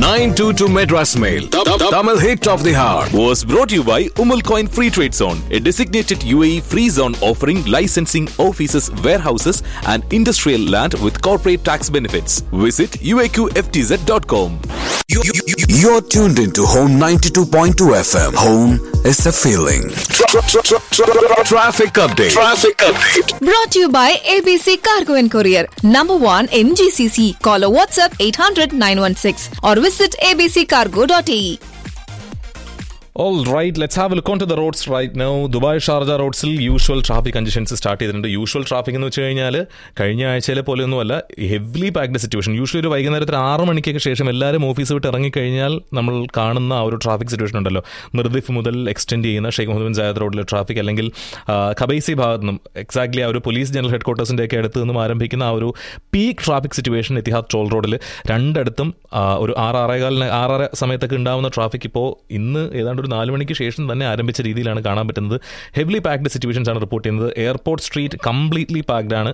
922 Madras Mail. Tamil hit of the hour. was brought to you by Umul Coin Free Trade Zone, a designated UAE free zone offering licensing offices, warehouses, and industrial land with corporate tax benefits. Visit uaqftz.com. You're tuned into Home 92.2 FM. Home is a feeling. Traffic update. Traffic update. Brought to you by ABC Cargo and Courier. Number one in GCC. Call or WhatsApp 800 916 or visit abccargo.ae. All right let's have look on to the roads right now Dubai Sharjah റോഡ്സിൽ usual traffic conditions start ചെയ്തിട്ടുണ്ട് usual traffic എന്ന് വെച്ച് കഴിഞ്ഞാൽ കഴിഞ്ഞ ആഴ്ചയിലെ പോലെയൊന്നുമല്ല heavily packed situation usually ഒരു വൈകുന്നേരത്തിൽ ആറ് മണിക്കൊക്കെ ശേഷം എല്ലാവരും ഓഫീസ് വിട്ട് ഇറങ്ങിക്കഴിഞ്ഞാൽ നമ്മൾ കാണുന്ന ആ ഒരു ട്രാഫിക് സിറ്റുവേഷൻ ഉണ്ടല്ലോ മിർദിഫ് മുതൽ എക്സ്റ്റെൻഡ് ചെയ്യുന്ന ഷെയ്ഖ് മുഹമ്മദ് ബിൻ ജായദ് റോഡിലെ ട്രാഫിക് അല്ലെങ്കിൽ ആ, ഖബൈസി ഭാഗത്തു നിന്നും എക്സാക്ട്ലി ആ ഒരു പോലീസ് ജനറൽ ഹെഡ് ക്വാർട്ടേഴ്സിൻ്റെ ഒക്കെ അടുത്ത് നിന്നും ആരംഭിക്കുന്ന ആ ഒരു peak traffic situation Etihad toll റോഡിൽ രണ്ടിടത്തും ആ, ഒരു ആറ് ആറേകാലിന് ആറര സമയത്തൊക്കെ ഉണ്ടാവുന്ന ട്രാഫിക് ഇപ്പോൾ ഇന്ന് ഏതാണ്ട് ഒരു നാല് മണിക്ക് ശേഷം തന്നെ ആരംഭിച്ച രീതിയിലാണ് കാണാൻ പറ്റുന്നത് ഹെവിലി പാക്ഡ് സിറ്റുവേഷൻസ് ആണ് റിപ്പോർട്ട് ചെയ്യുന്നത് എയർപോർട്ട് സ്ട്രീറ്റ് കംപ്ലീറ്റ്ലി പാക്ഡ് ആണ്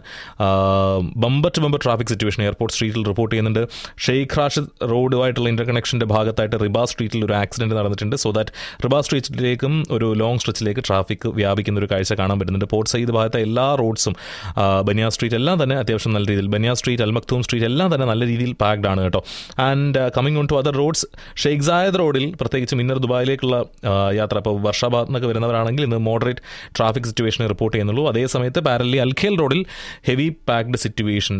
bumper to bumper traffic situation airport സ്ട്രീറ്റിൽ റിപ്പോർട്ട് ചെയ്യുന്നുണ്ട് ഷെയ്ഖ് റാഷിദ് റോഡുമായിട്ടുള്ള ഇന്റർകണക്ഷന്റെ ഭാഗത്തായിട്ട് റിബാ സ്ട്രീറ്റിൽ ഒരു ആക്സിഡന്റ് നടന്നിട്ടുണ്ട് സോ ദാറ്റ് റിബാ സ്ട്രീറ്റിലേക്കും ഒരു ലോങ് സ്ട്രെച്ചിലേക്ക് ട്രാഫിക് വ്യാപിക്കുന്ന ഒരു കാഴ്ച കാണാൻ പറ്റുന്നുണ്ട് പോർട്ട് സൈഡ് ഭാഗത്തെ എല്ലാ റോഡ്സും ബനിയ സ്ട്രീറ്റ് എല്ലാം തന്നെ അത്യാവശ്യം നല്ല രീതിയിൽ ബനിയ സ്ട്രീറ്റ് അൽമക്തൂം സ്ട്രീറ്റ് എല്ലാം തന്നെ നല്ല രീതിയിൽ പാക്ഡ് ആണ് കേട്ടോ and coming on to other roads Sheikh Zayed റോഡിൽ പ്രത്യേകിച്ചും ഇന്നർ ദുബായിലേക്കുള്ള ആ, യാത്ര ഇപ്പോൾ വർഷാബാദ് നിന്നൊക്കെ വരുന്നവരാണെങ്കിൽ ഇന്ന് മോഡറേറ്റ് ട്രാഫിക് സിറ്റുവേഷൻ റിപ്പോർട്ട് ചെയ്യുന്നുള്ളൂ അതേ സമയത്ത് പാരലി അൽഖേൽ റോഡിൽ heavy packed situation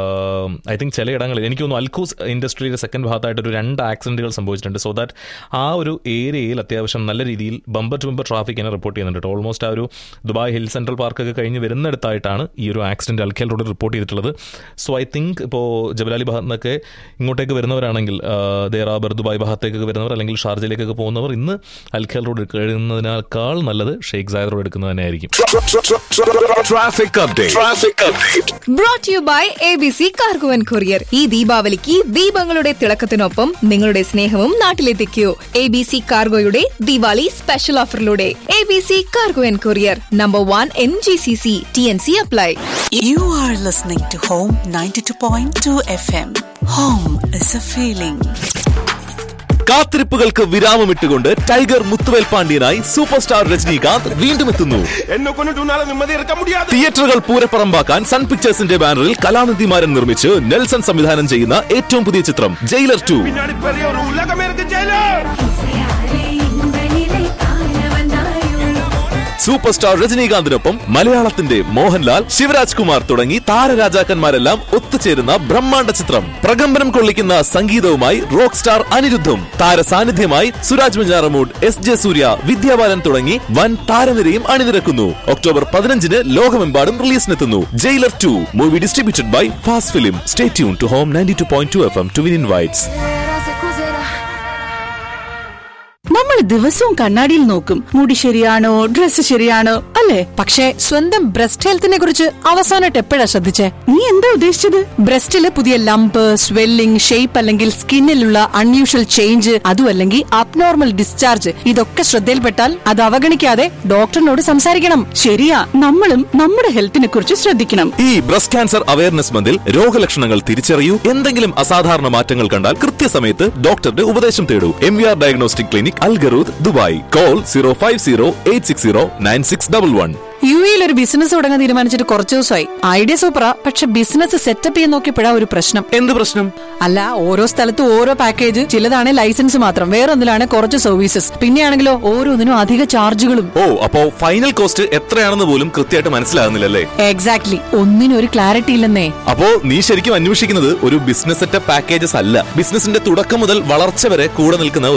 I think ചിലയിടങ്ങളിൽ എനിക്ക് തോന്നുന്നു അൽക്കൂസ് ഇൻഡസ്ട്രിയുടെ സെക്കൻഡ് ഭാഗത്തായിട്ട് ഒരു രണ്ട് ആക്സിഡന്റുകൾ സംഭവിച്ചിട്ടുണ്ട് സോ ദാറ്റ് ആ ഒരു ഏരിയയിൽ അത്യാവശ്യം നല്ല രീതിയിൽ ബമ്പർ ടു ബമ്പർ ട്രാഫിക് തന്നെ റിപ്പോർട്ട് ചെയ്യുന്നുണ്ട് ഓൾമോസ്റ്റ് ആ ഒരു ദുബായ് ഹിൽ സെൻട്രൽ പാർക്കൊക്കെ കഴിഞ്ഞ് വരുന്നിടത്തായിട്ടാണ് ഈ ഒരു ആക്സിഡന്റ് അൽഖേൽ റോഡിൽ റിപ്പോർട്ട് ചെയ്തിട്ടുള്ളത് സോ ഐ തിങ്ക് ഇപ്പോൾ ജബലാലി ഭാഗത്ത് നിന്നൊക്കെ ഇങ്ങോട്ടേക്ക് വരുന്നവരാണെങ്കിൽ ദേറാബർ ദുബായ് ഭാഗത്തേക്കൊക്കെ വരുന്നവർ അല്ലെങ്കിൽ ഷാർജയിലേക്കൊക്കെ പോകുന്നവർ ഇന്ന് അൽഖേൽ റോഡ് കഴിയുന്നതിനേക്കാൾ നല്ലത് ഷെയ്ഖ് സായദ് റോഡ് എടുക്കുന്നത് തന്നെയായിരിക്കും Traffic update. Traffic update. Brought to you by ABC Cargo and Courier. ഈ ദീപാവലിക്ക് ദീപങ്ങളുടെ തിളക്കത്തിനൊപ്പം നിങ്ങളുടെ സ്നേഹവും നാട്ടിലെത്തിക്കൂ എ ബി സി കാർഗോയുടെ ദിവാലി സ്പെഷ്യൽ ഓഫറിലൂടെ A B C cargo and courier number one in G C C T N C apply You are listening to Home 92.2 FM. Home is a feeling. കാത്തിരിപ്പുകൾക്ക് വിരാമമിട്ടുകൊണ്ട് ടൈഗർ മുത്തുവേൽ പാണ്ഡ്യനായി super star Rajinikanth വീണ്ടും എത്തുന്നു என்ன கொண்டுட்டு உன்னால நிம்மதி இருக்க முடியாது തിയേറ്ററുകൾ പൂരപ്പറമ്പാക്കാൻ സൺ പിക്ചേഴ്സിന്റെ ബാനറിൽ കലാനിധിമാരൻ നിർമ്മിച്ച് നെൽസൺ സംവിധാനം ചെയ്യുന്ന ഏറ്റവും പുതിയ ചിത്രം ജയിലർ ടു பின்னாடி பெரிய ஒரு உலகம் இருக்கு ஜெயிலர் സൂപ്പർ സ്റ്റാർ രജനീകാന്തിനൊപ്പം മലയാളത്തിന്റെ മോഹൻലാൽ ശിവരാജ് കുമാർ തുടങ്ങി താരരാജാക്കന്മാരെല്ലാം ഒത്തുചേരുന്ന ബ്രഹ്മാണ്ഡ ചിത്രം പ്രകമ്പനം കൊള്ളിക്കുന്ന സംഗീതവുമായി റോക്ക് സ്റ്റാർ അനിരുദ്ധും താര സാന്നിധ്യമായി സുരാജ് മഞ്ചാറമൂഡ് എസ് ജെ സൂര്യ വിദ്യാബാലൻ തുടങ്ങി വൻ താരനിരയും അണിനിരക്കുന്നു ഒക്ടോബർ പതിനഞ്ചിന് ലോകമെമ്പാടും റിലീസിനെത്തുന്നു Jailer two movie distributed by fast film stay tune to home ninety two point two F M to win invites നമ്മൾ ദിവസവും കണ്ണാടിയിൽ നോക്കും മുടി ശരിയാണോ ഡ്രസ്സ് ശരിയാണോ അല്ലേ പക്ഷേ സ്വന്തം ബ്രസ്റ്റ് ഹെൽത്തിനെ കുറിച്ച് അവസാനമായിട്ട് എപ്പോഴാ ശ്രദ്ധിച്ചേ നീ എന്താ ഉദ്ദേശിച്ചത് ബ്രസ്റ്റില് പുതിയ ലംപ് സ്വെല്ലിംഗ് ഷേപ്പ് അല്ലെങ്കിൽ സ്കിന്നിലുള്ള അൺയൂഷ്വൽ ചേഞ്ച് അതും അല്ലെങ്കിൽ അബ്നോർമൽ ഡിസ്ചാർജ് ഇതൊക്കെ ശ്രദ്ധയിൽപ്പെട്ടാൽ അത് അവഗണിക്കാതെ ഡോക്ടറിനോട് സംസാരിക്കണം ശരിയാ നമ്മളും നമ്മുടെ ഹെൽത്തിനെ കുറിച്ച് ശ്രദ്ധിക്കണം ഈ ബ്രസ്റ്റ് ക്യാൻസർ അവയർനെസ് മന്തിൽ രോഗലക്ഷണങ്ങൾ തിരിച്ചറിയൂ എന്തെങ്കിലും അസാധാരണ മാറ്റങ്ങൾ കണ്ടാൽ കൃത്യസമയത്ത് ഡോക്ടറുടെ ഉപദേശം തേടൂ M V R diagnostic clinic Al Garhoud Dubai call zero five zero eight six zero nine six double one U എയിൽ ഒരു ബിസിനസ് തുടങ്ങാൻ തീരുമാനിച്ചിട്ട് കുറച്ച് ദിവസമായി ഐഡിയ സൂപ്പറാ പക്ഷെ ബിസിനസ് സെറ്റപ്പ് ചെയ്യാൻ നോക്കിയപ്പോഴാ ഒരു പ്രശ്നം എന്ത് പ്രശ്നം അല്ല ഓരോ സ്ഥലത്തും ഓരോ പാക്കേജ് ചിലതാണ് ലൈസൻസ് മാത്രം വേറൊന്നിലാണ് കുറച്ച് സർവീസസ് പിന്നെയാണെങ്കിലോ ഓരോന്നിനും അധിക ചാർജുകളും ഓ അപ്പോ ഫൈനൽ കോസ്റ്റ് എത്രയാണെന്ന് പോലും കൃത്യമായിട്ട് മനസ്സിലാകുന്നില്ലല്ലേ എക്സാക്ട്ലി ഒന്നിനും ഒരു ക്ലാരിറ്റി ഇല്ലെന്നേ അപ്പോ നീ ശരിക്കും അന്വേഷിക്കുന്നത് ഒരു ബിസിനസ് സെറ്റപ്പ് പാക്കേജസ് അല്ല ബിസിനസിന്റെ തുടക്കം മുതൽ വളർച്ച വരെ കൂടെ നിൽക്കുന്ന